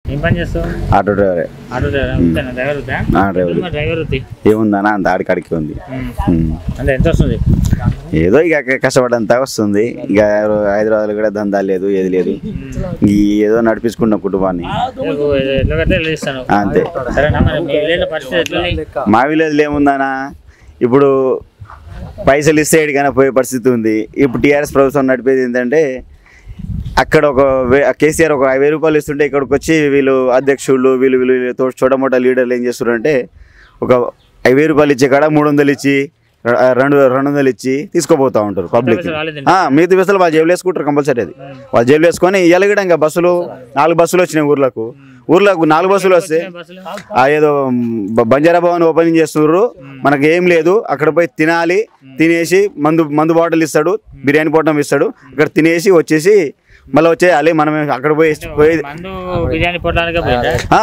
ఏం పని చేస్తావు ఆటో డ్రైవరే ఆటో డ్రైవర్ వస్తానా డ్రైవర్ వద్దా ఆ, డ్రైవర్ మరి డ్రైవర్ వద్ది ఏముందనా అంత ఆడికాడికి ఉంది ఉమ్. అంటే ఎంత వస్తుంది ఏదో ఇక క- కష్టపడంతా వస్తుంది ఇక హైదరాబాద్లో కూడా దందా లేదు ఏది లేదు ఈ ఏదో నడిపించుకున్న కుటుంబాన్ని నీకు ఎట్లా కట్టే ఎట్లా ఇస్తాను అంతే సరేనా మరి మీ విలేజ్ పరిస్థితి ఎట్లా మా విలేజ్లో ఏముందనా ఇప్పుడు పైసలు ఇస్తే ఎడికైనా పోయే పరిస్థితి ఉంది ఇప్పుడు టీఆర్ఎస్ ప్రభుత్వం నడిపేది ఏంటంటే అక్కడ ఒక వే- కేసీఆర్ ఒక వెయ్యి రూపాయలు ఇస్తుంటే ఇక్కడికి వచ్చి వీళ్ళు అధ్యక్షులు వీళ్ళు వీళ్ళు వీళ్ళు చోటమోట లీడర్లు ఏం చేస్తున్నారంటే ఒక ఐదు వెయ్యి రూపాయలు ఇచ్చే కాడ మూడు వందలు ఇచ్చి ర- రెండు రెండు వందలు ఇచ్చి తీసుకోపోతా ఉంటారు పబ్లిక్ పైసలు రాలేదండి. మిగతా బస్సులు వాళ్ళు జేబులు వేసుకుంటారు కంపల్సరీ అది వాళ్ళు జేబులు వేసుకొని ఇవ్వగడం ఇంకా బస్సులు నాలుగు బస్సులు వచ్చినాయి ఊర్లకు ఊర్లకు నాలుగు బస్సులు వస్తే బస్సులు ఆ ఏదో బ- బంజారా భవన్ ఓపెనింగ్ చేస్తున్నారు మనకి ఏం లేదు అక్కడ పోయి తినాలి తినేసి మందు మందు బాటిల్ ఇస్తాడు బిర్యానీ పొట్టం ఇస్తాడు అక్కడ తినేసి వచ్చేసి మళ్ళీ వచ్చేయాలి మనం అక్కడ పోయి పోయి మందు బిర్యానీ పొట్టడానికే పోయిందా ఆ,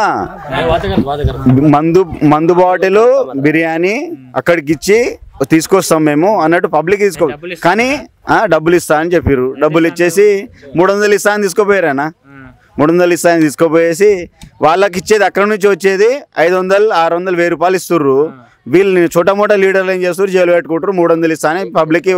మందు మందు బాటిల్ బిర్యానీ అక్కడికి ఇచ్చి తీసుకొస్తాం మేము అన్నట్టు పబ్లిక్ తీసుకో డబ్బులు ఇస్తా- కానీ ఆ, డబ్బులు ఇస్తా అని చెప్పారు డబ్బులు ఇచ్చేసి మూడు వందలు ఇస్తా అని తీసుకోపోయారనా మూడు వందలు ఇస్తాయని తీసుకోపోయేసి వాళ్ళకి ఇచ్చేది అక్కడ నుంచి వచ్చేది ఐదు వందలు ఆరు వందలు వెయ్యి రూపాయలు ఇస్తుర్రు వీళ్ళని చోట మోటా లీడర్లు ఏం చేస్తారు జైలు పెట్టుకుంటారు మూడు వందలు ఇస్తాని పబ్లిక్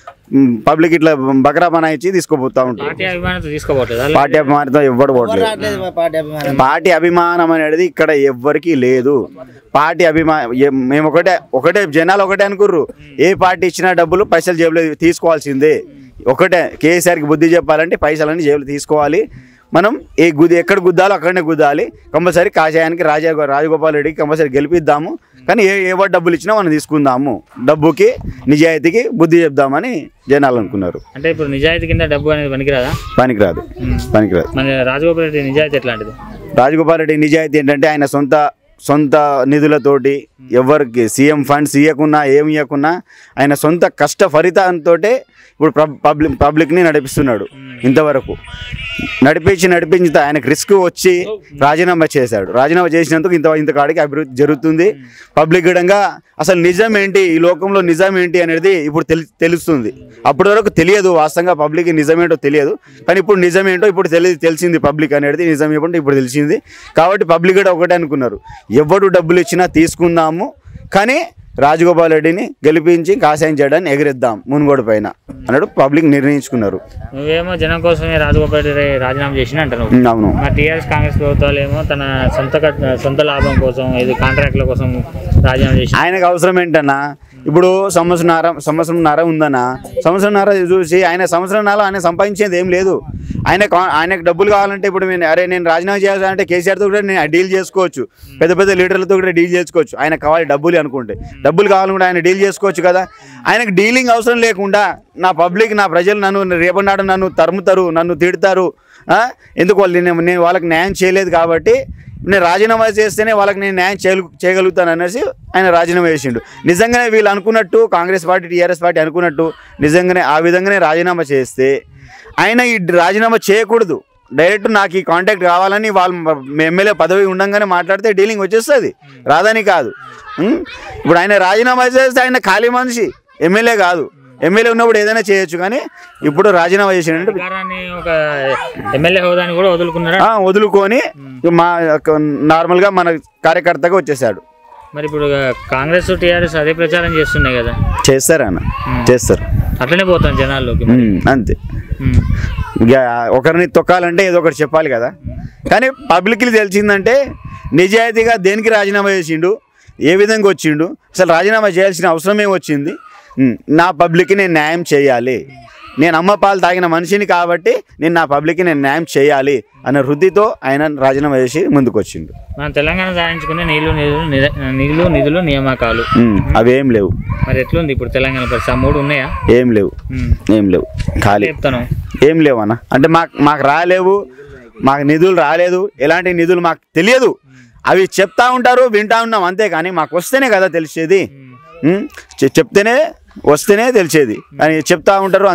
పబ్లిక్ ఇట్లా బకరా పనా ఇచ్చి తీసుకుపోతా ఉంటారు పార్టీ అభిమానంతో తీసుకోబోతుంది పార్టీ అభిమానంతో ఎవ్వడు పోవట్లేదు పార్టీ అభిమానం అనేది ఇక్కడ ఎవ్వరికి లేదు పార్టీ అభిమానం మేము ఒకటే ఒకటే జనాలు ఒకటే అనుకుర్రు ఏ పార్టీ ఇచ్చినా డబ్బులు పైసలు జేబులో తీసుకోవాల్సిందే ఒకటే కేసీఆర్కి బుద్ధి చెప్పాలంటే పైసలన్నీ జేబులు తీసుకోవాలి మనం ఏ గుద్ది ఎక్కడ గుద్దాలో అక్కడనే గుద్దాలి కంపల్సరీ కాషాయానికి రాజా రాజగోపాల్ రెడ్డికి కంపల్సరీ గెలిపిద్దాము కానీ ఏ ఏ వాడు డబ్బులు ఇచ్చినా మనం తీసుకుందాము డబ్బుకి నిజాయితీకి బుద్ధి చెప్దామని జనాలు అనుకున్నారు అంటే ఇప్పుడు నిజాయితీ కింద డబ్బు అనేది పనికిరాదా పనికిరాదు పనికిరాదు మన రాజగోపాల్ రెడ్డి నిజాయితీ ఎట్లాంటిది రాజగోపాల్ రెడ్డి నిజాయితీ ఏంటంటే ఆయన సొంత సొంత నిధులతోటి ఎవరికి సీఎం ఫండ్స్ ఇవ్వకున్నా ఏమి ఇవ్వకున్నా ఆయన సొంత కష్ట ఫలితంతో ఇప్పుడు పబ్- పబ్లిక్ పబ్లిక్ని నడిపిస్తున్నాడు ఇంతవరకు నడిపించి నడిపించి ఆయనకు రిస్క్ వచ్చి రాజీనామా చేశాడు రాజీనామా చేసినందుకు ఇంత ఇంత కాడికి అభివృద్ధి జరుగుతుంది పబ్లిక్ గడంగా అసలు నిజం ఏంటి ఈ లోకంలో నిజం ఏంటి అనేది ఇప్పుడు తెలి తెలుస్తుంది అప్పటి వరకు తెలియదు వాస్తవంగా పబ్లిక్ నిజం ఏంటో తెలియదు కానీ ఇప్పుడు నిజం ఏంటో ఇప్పుడు తెలి తెలిసింది పబ్లిక్ అనేది నిజం ఏంటో ఇప్పుడు తెలిసింది కాబట్టి పబ్లిక్ కూడా ఒకటే అనుకున్నారు ఎవడు డబ్బులు ఇచ్చినా తీసుకుందాము కానీ రాజగోపాల్ రెడ్డిని గెలిపించి కాషాయం చేయడాన్ని ఎగిరిద్దాం మునుగోడు పైన అన్నాడు పబ్లిక్ నిర్ణయించుకున్నారు నువ్వేమో జనం కోసమే రాజగోపాల్ రెడ్డి రాజీనామా చేసిన అంటారు ఉమ్, అవును మా టీఆర్ఎస్ కాంగ్రెస్ ప్రభుత్వాలు ఏమో తన సొంత కట్- సొంత లాభం కోసం ఇది కాంట్రాక్ట్ల కోసం రాజీనామా చేసి ఆయనకు అవసరం ఏంటన్నా ఇప్పుడు సంవత్సరంన్నర సంవత్సరంన్నర ఉందన్నా సంవత్సరంన్నర చూసి ఆయన సంవత్సరంన్నర ఆయన సంపాదించేది ఏం లేదు ఆయన కా- ఆయనకు డబ్బులు కావాలంటే ఇప్పుడు నేను అరే నేను రాజీనామా చేయాలంటే కేసీఆర్తో కూడా నేను డీల్ చేసుకోవచ్చు పెద్ద పెద్ద లీడర్లతో కూడా డీల్ చేసుకోవచ్చు ఆయన కావాలి డబ్బులు అనుకుంటే డబ్బులు కావాలనుకుంటే ఆయన డీల్ చేసుకోవచ్చు కదా ఆయనకు డీలింగ్ అవసరం లేకుండా నా పబ్లిక్ నా ప్రజలు నన్ను రేపటి నాడు నన్ను తరుముతారు నన్ను తిడతారు ఆ? ఎందుకు వాళ్ళు నేను నేను వాళ్ళకి న్యాయం చేయలేదు కాబట్టి నేను రాజీనామా చేస్తేనే వాళ్ళకి నేను న్యాయం చేయగలు చేయగలుగుతాను అనేసి ఆయన రాజీనామా చేసిండు నిజంగానే వీళ్ళు అనుకున్నట్టు కాంగ్రెస్ పార్టీ టీఆర్ఎస్ పార్టీ అనుకున్నట్టు నిజంగానే ఆ విధంగానే రాజీనామా చేస్తే ఆయన ఈ రాజీనామా చేయకూడదు డైరెక్ట్ నాకు ఈ కాంటాక్ట్ కావాలని వాళ్ళు ఎమ్మెల్యే పదవి ఉండంగానే మాట్లాడితే డీలింగ్ వచ్చేస్తుంది రాదని కాదు ఉం? ఇప్పుడు ఆయన రాజీనామా చేస్తే ఆయన ఖాళీ మనిషి ఎమ్మెల్యే కాదు ఎమ్మెల్యే ఉన్నప్పుడు ఏదైనా చేయొచ్చు కానీ ఇప్పుడు రాజీనామా చేసిండంటే అధికారాన్ని ఒక ఎమ్మెల్యే హోదాని కూడా వదులుకున్నారా ఆ, వదులుకొని మా నార్మల్గా మన కార్యకర్తగా వచ్చేసాడు మరి ఇప్పుడు కాంగ్రెస్ టీఆర్ఎస్ అదే ప్రచారం చేస్తున్నాయి కదా చేస్తారు అన్న చేస్తారు అట్లనే పోతాం జనాల్లోకి ఉమ్, అంతే ఉమ్. ఇక ఒకరిని తొక్కాలంటే ఏదో ఒకటి చెప్పాలి కదా కానీ పబ్లిక్కి తెలిసిందంటే నిజాయితీగా దేనికి రాజీనామా చేసిండు ఏ విధంగా వచ్చిండు అసలు రాజీనామా చేయాల్సిన అవసరమే వచ్చింది ఉమ్, నా పబ్లిక్కి నేను న్యాయం చేయాలి నేను అమ్మ పాలు తాగిన మనిషిని కాబట్టి నేను నా పబ్లిక్కి నేను న్యాయం చేయాలి అనే వృద్ధితో ఆయన రాజీనామా చేసి ముందుకు వచ్చిండు మన తెలంగాణ సాధించుకునే నీళ్లు నిధులు నిద- నీళ్లు నిధులు నియామకాలు ఉమ్, అవేం లేవు మరి ఎట్లుంది ఇప్పుడు తెలంగాణ పరిస్థితి ఆ మూడు ఉన్నాయా ఏం లేవు ఉమ్. ఏం లేవు ఖాళీ చెప్తాను ఏం లేవు అన్న అంటే మాకు మాకు రాలేవు మాకు నిధులు రాలేదు ఎలాంటి నిధులు మాకు తెలియదు అవి చెప్తా ఉంటారు వింటా ఉన్నాం అంతే కానీ మాకు వస్తేనే కదా తెలిసేది ఉం? చె- చెప్తేనే వస్తేనే తెలిసేది అని చెప్తా ఉంటారు అంతే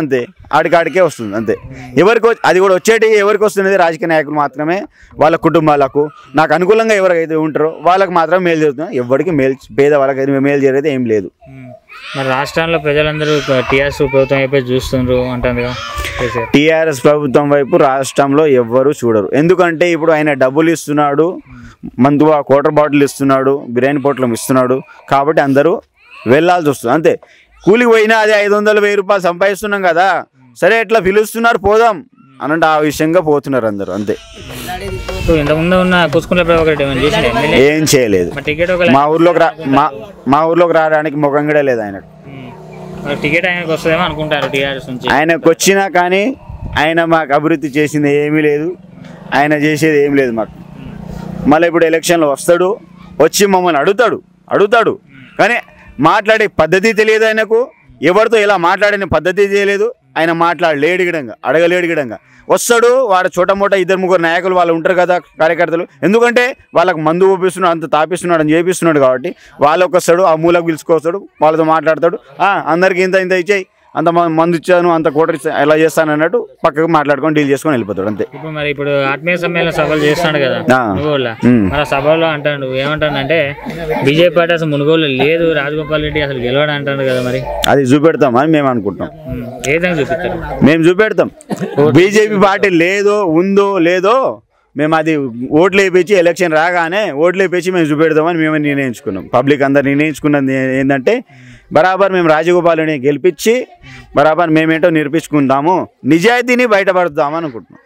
ఆడికాడికే వస్తుంది అంతే ఎవరికి వచ్చి- అది కూడా వచ్చేటి ఎవరికి వస్తున్నది రాజకీయ నాయకులు మాత్రమే వాళ్ళ కుటుంబాలకు నాకు అనుకూలంగా ఎవరైతే ఉంటారో వాళ్ళకి మాత్రం మేలు జరుగుతుంది ఎవరికి మేలు పేద వాళ్ళకి అయితే మేలు జరిగేది ఏం లేదు ఉమ్. మరి రాష్ట్రంలో ప్రజలందరూ టీఆర్ఎస్ ప్రభుత్వం అయిపోయి చూస్తుండ్రు అంటుంది కదా కేసీఆర్ టీఆర్ఎస్ ప్రభుత్వం వైపు రాష్ట్రంలో ఎవ్వరూ చూడరు ఎందుకంటే ఇప్పుడు ఆయన డబ్బులు ఇస్తున్నాడు మందువా కోటర్ బాటిల్ ఇస్తున్నాడు బిర్యానీ పొట్లం ఇస్తున్నాడు కాబట్టి అందరూ వెళ్ళాల్సి వస్తుంది అంతే కూలికి పోయినా అదే ఐదు వందలు వెయ్యి రూపాయలు సంపాదిస్తున్నాం కదా సరే ఎట్లా పిలుస్తున్నారు పోదాం అనంటే ఆ విషయంగా పోతున్నారు అందరూ అంతే ఇప్పుడు ఇంతకుముందు ఉన్న కుసుకుంట్ల ప్రభాకర్ రెడ్డి ఏమైనా చేసిండు ఎమ్మెల్యే ఏం చేయలేదు మరి టికెట్ ఒక మా ఊర్లోకి రా మా మా ఊర్లోకి రావడానికి ముఖం కూడా లేదు ఆయనకు ఉమ్. మరి టికెట్ ఆయనకు వస్తుందేమో అనుకుంటారు టీఆర్ఎస్ నుంచి ఆయనకు వచ్చినా కానీ ఆయన మాకు అభివృద్ధి చేసింది ఏమీ లేదు ఆయన చేసేది ఏం లేదు మాకు మళ్ళీ ఇప్పుడు ఎలక్షన్లో వస్తాడు వచ్చి మమ్మల్ని అడుగుతాడు అడుగుతాడు కానీ మాట్లాడే పద్ధతి తెలియదు ఆయనకు ఎవరితో ఇలా మాట్లాడిన పద్ధతి తెలియదు ఆయన మాట్లాడలేడు గిడంగా అడగలేడు గిడంగా వస్తాడు వాడు చోట మోట ఇద్దరు ముగ్గురు నాయకులు వాళ్ళు ఉంటారు కదా కార్యకర్తలు ఎందుకంటే వాళ్ళకి మందు ఊపిస్తున్నాడు అంత తాపిస్తున్నాడు అని చేపిస్తున్నాడు కాబట్టి వాళ్ళకి వస్తాడు ఆ మూలకు పిలుచుకొస్తాడు వాళ్ళతో మాట్లాడతాడు "ఆ, అందరికి ఇంత ఇంత ఇచ్చేయి అంత మ- మందు ఇచ్చాను అంత కోటర్ ఇచ్చా ఇలా చేస్తాను అన్నట్టు పక్కకు మాట్లాడుకొని డీల్ చేసుకొని వెళ్ళిపోతాడు అంతే ఇప్పుడు మరి ఇప్పుడు ఆత్మీయ సమ్మేళన సభలు చేస్తున్నాడు కదా ఆ. మునుగోళ్ళ ఉమ్. మరి ఆ సభలో అంటాడు ఏమంటాడంటే బీజేపీ పార్టీ అసలు మునుగోలు లేదు రాజగోపాల్ రెడ్డి అసలు గెలవడు అంటాడు కదా మరి అది చూపెడతామని మేము అనుకుంటున్నాం ఉమ్. ఏ విధంగా చూపిస్తారు మేము చూపెడతాం బీజేపీ పార్టీ లేదో ఉందో లేదో మేము అది ఓట్లు వేయించి ఎలక్షన్ రాగానే ఓట్లు వేయించి మేము చూపెడదామని మేము నిర్ణయించుకున్నాం పబ్లిక్ అందరు నిర్ణయించుకున్నది ఏ- ఏంటంటే బరాబర్ మేము రాజగోపాలని గెలిపించి బరాబర్ మేమేంటో నిరూపించుకుందాము నిజాయితీని బయటపడదాం అనుకుంటున్నాం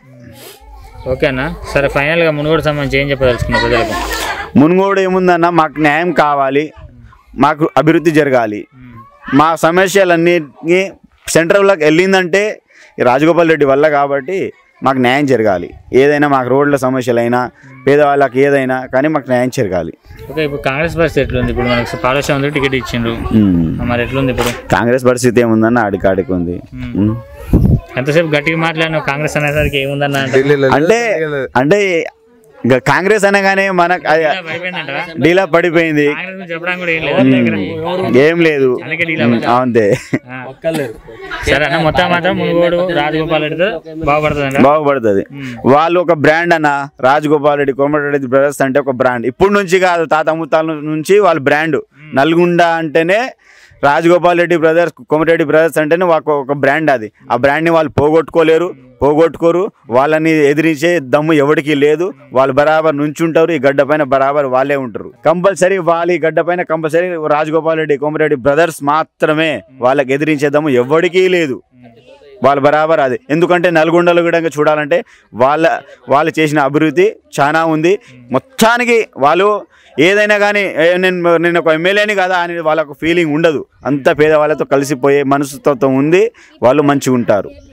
ఓకేనా సరే ఫైనల్గా మునుగోడు సంబంధించి ఏం చెప్పదలుచుకున్నా ప్రజలకు మునుగోడు ఏముందన్న మాకు న్యాయం కావాలి మాకు అభివృద్ధి జరగాలి ఉమ్. మా సమస్యలన్నీ సెంట్రల్లోకి వెళ్ళిందంటే ఈ రాజగోపాల్ రెడ్డి వల్ల కాబట్టి మాకు న్యాయం జరగాలి ఏదైనా మాకు రోడ్ల సమస్యలైనా పేదవాళ్ళకి ఏదైనా కానీ మాకు న్యాయం జరగాలి ఓకే ఇప్పుడు కాంగ్రెస్ పరిస్థితి ఎట్లుంది ఇప్పుడు మనకు పాలసీ ఉంది టికెట్ ఇచ్చిండ్రు ఉమ్. మరి ఎట్లుంది ఇప్పుడు కాంగ్రెస్ పరిస్థితి ఏముందన్న ఆడికాడికి ఉంది ఉమ్. ఎంతసేపు గట్టిగా మాట్లాడినావు కాంగ్రెస్ అనేసరికి ఏముందన్న అంటే అంటే అంటే ఇక కాంగ్రెస్ అనగానే మనకు అది అయిపోయిందంటారా డీలా పడిపోయింది కాంగ్రెస్ గురించి చెప్పడానికి కూడా ఏం లేదు దగ్గర. ఏం లేదు అందుకే డీలా ఉమ్, అంతే ఆ. సరే అన్న మొత్తం మాత్రం మునుగోడు రాజగోపాల్ రెడ్డితో బాగుపడుతుంది బాగుపడుతుంది వాళ్ళు ఒక బ్రాండ్ అన్న రాజగోపాల్ రెడ్డి కోమటిరెడ్డి బ్రదర్స్ అంటే ఒక బ్రాండ్ ఇప్పటి నుంచి కాదు తాత ముత్తాల నుంచి వాళ్ళ బ్రాండ్ నల్గొండ అంటేనే రాజగోపాల్ రెడ్డి బ్రదర్స్ కోమటిరెడ్డి బ్రదర్స్ అంటేనే ఒక ఒక బ్రాండ్ అది ఆ బ్రాండ్ని వాళ్ళు పోగొట్టుకోలేరు పోగొట్టుకోరు వాళ్ళని ఎదిరించే దమ్ము ఎవరికి లేదు వాళ్ళు బరాబర్ నుంచుంటారు ఈ గడ్డ పైన బరాబర్ వాళ్ళే ఉంటారు కంపల్సరీ వాళ్ళు ఈ గడ్డ పైన కంపల్సరీ రాజగోపాల్ రెడ్డి కోమటిరెడ్డి బ్రదర్స్ మాత్రమే వాళ్ళకి ఎదిరించే దమ్ము ఎవరికీ లేదు వాళ్ళు బరాబర్ అది ఎందుకంటే నల్గొండలో కూడా ఇంకా చూడాలంటే వాళ్ళ వాళ్ళు చేసిన అభివృద్ధి చాలా ఉంది మొత్తానికి వాళ్ళు ఏదైనా కానీ "ఏ, నేను నేను ఒక ఎమ్మెల్యేని కదా అని వాళ్ళకు ఫీలింగ్ ఉండదు అంత పేదవాళ్ళతో కలిసిపోయే మనసుతో ఉంది వాళ్ళు మంచిగా ఉంటారు